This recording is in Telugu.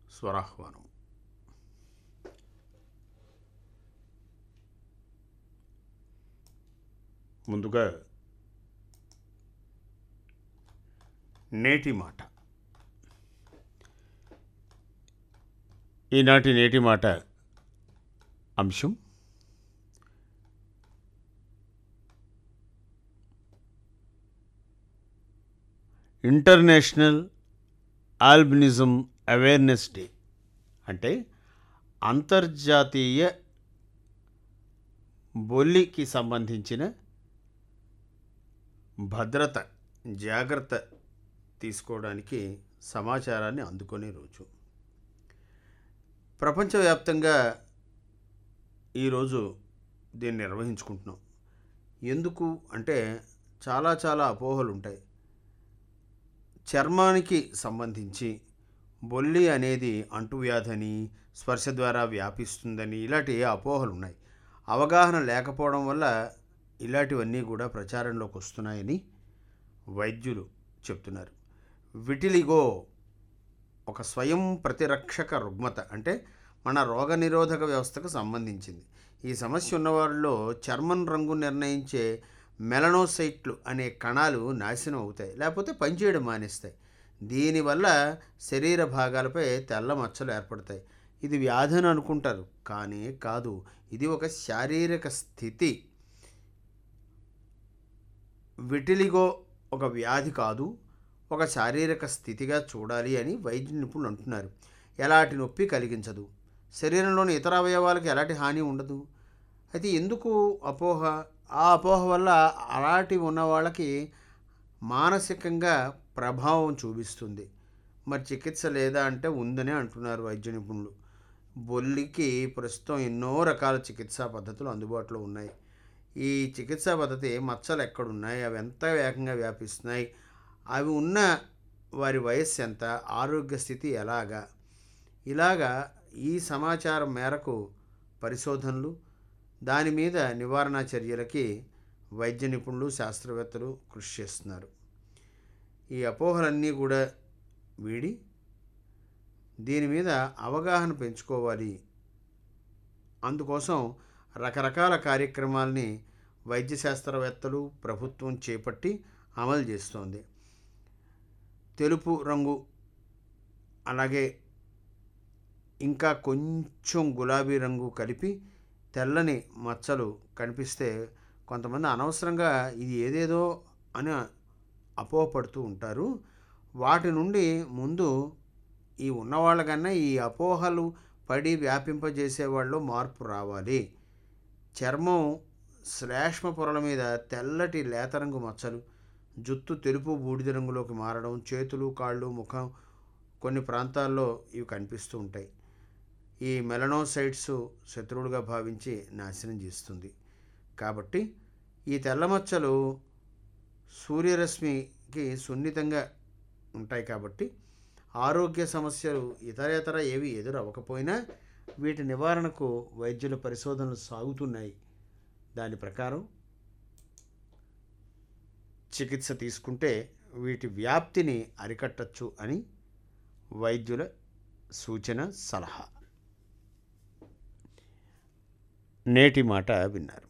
స్వరాహ్వానం ముందుగా నేటి మాట ఈనాటి నేటి మాట అంశం ఇంటర్నేషనల్ ఆల్బినిజం అవేర్నెస్ డే అంటే అంతర్జాతీయ బొల్లికి సంబంధించిన భద్రత జాగ్రత్త తీసుకోవడానికి సమాచారాన్ని అందుకునే రోజు ప్రపంచవ్యాప్తంగా ఈరోజు దీన్ని నిర్వహించుకుంటున్నాం ఎందుకు అంటే చాలా చాలా అపోహలు ఉంటాయి చర్మానికి సంబంధించి బొల్లి అనేది అంటువ్యాధని స్పర్శ ద్వారా వ్యాపిస్తుందని ఇలాంటి అపోహలు ఉన్నాయి అవగాహన లేకపోవడం వల్ల ఇలాంటివన్నీ కూడా ప్రచారంలోకి వస్తున్నాయని వైద్యులు చెప్తున్నారు విటిలిగో ఒక స్వయం ప్రతిరక్షక రుగ్మత అంటే మన రోగనిరోధక వ్యవస్థకు సంబంధించింది ఈ సమస్య ఉన్నవారిలో చర్మం రంగు నిర్ణయించే మెలనోసైట్లు అనే కణాలు నాశనం అవుతాయి లేకపోతే పనిచేయడం మానేస్తాయి దీనివల్ల శరీర భాగాలపై తెల్ల మచ్చలు ఏర్పడతాయి ఇది వ్యాధి అని అనుకుంటారు కానీ కాదు ఇది ఒక శారీరక స్థితి విటిలిగో ఒక వ్యాధి కాదు ఒక శారీరక స్థితిగా చూడాలి అని వైద్య నిపుణులు అంటున్నారు ఎలాంటి నొప్పి కలిగించదు శరీరంలోని ఇతర అవయవాలకు ఎలాంటి హాని ఉండదు అయితే ఎందుకు అపోహ ఆ అపోహ వల్ల అలాంటి ఉన్న వాళ్ళకి మానసికంగా ప్రభావం చూపిస్తుంది మరి చికిత్స లేదా అంటే ఉందని అంటున్నారు వైద్య నిపుణులు బొల్లికి ప్రస్తుతం ఎన్నో రకాల చికిత్సా పద్ధతులు అందుబాటులో ఉన్నాయి ఈ చికిత్సా పద్ధతి మచ్చలు ఎక్కడున్నాయి అవి ఎంత వేగంగా వ్యాపిస్తున్నాయి అవి ఉన్న వారి వయస్సు ఎంత ఆరోగ్య స్థితి ఎలాగా ఇలాగా ఈ సమాచారం మేరకు పరిశోధనలు దాని మీద నివారణ చర్యలకి వైద్య నిపుణులు శాస్త్రవేత్తలు కృషి చేస్తున్నారు ఈ అపోహలన్నీ కూడా వీడి దీని మీద అవగాహన పెంచుకోవాలి అందుకోసం రకరకాల కార్యక్రమాల్ని వైద్య శాస్త్రవేత్తలు ప్రభుత్వం చేపట్టి అమలు చేస్తోంది తెలుపు రంగు అలాగే ఇంకా కొంచెం గులాబీ రంగు కలిపి తెల్లని మచ్చలు కనిపిస్తే కొంతమంది అనవసరంగా ఇది ఏదేదో అని అపోహపడుతూ ఉంటారు వాటి నుండి ముందు ఈ ఉన్నవాళ్ళకన్నా ఈ అపోహలు పడి వ్యాపింపజేసే వాళ్ళు మార్పు రావాలి చర్మం శ్లేష్మ పొరల మీద తెల్లటి లేతరంగు మచ్చలు జుత్తు తెలుపు బూడిద రంగులోకి మారడం చేతులు కాళ్ళు ముఖం కొన్ని ప్రాంతాల్లో ఇవి కనిపిస్తూ ఉంటాయి ఈ మెలనోసైట్స్ శత్రువులుగా భావించి నాశనం చేస్తుంది కాబట్టి ఈ తెల్ల మచ్చలు సూర్యరశ్మికి సున్నితంగా ఉంటాయి కాబట్టి ఆరోగ్య సమస్యలు ఇతరేతర ఏవి ఎదురవ్వకపోయినా వీటి నివారణకు వైద్యుల పరిశోధనలు సాగుతున్నాయి దాని ప్రకారం చికిత్స తీసుకుంటే వీటి వ్యాప్తిని అరికట్టచ్చు అని వైద్యుల సూచన సలహా నేటి మాట విన్నారు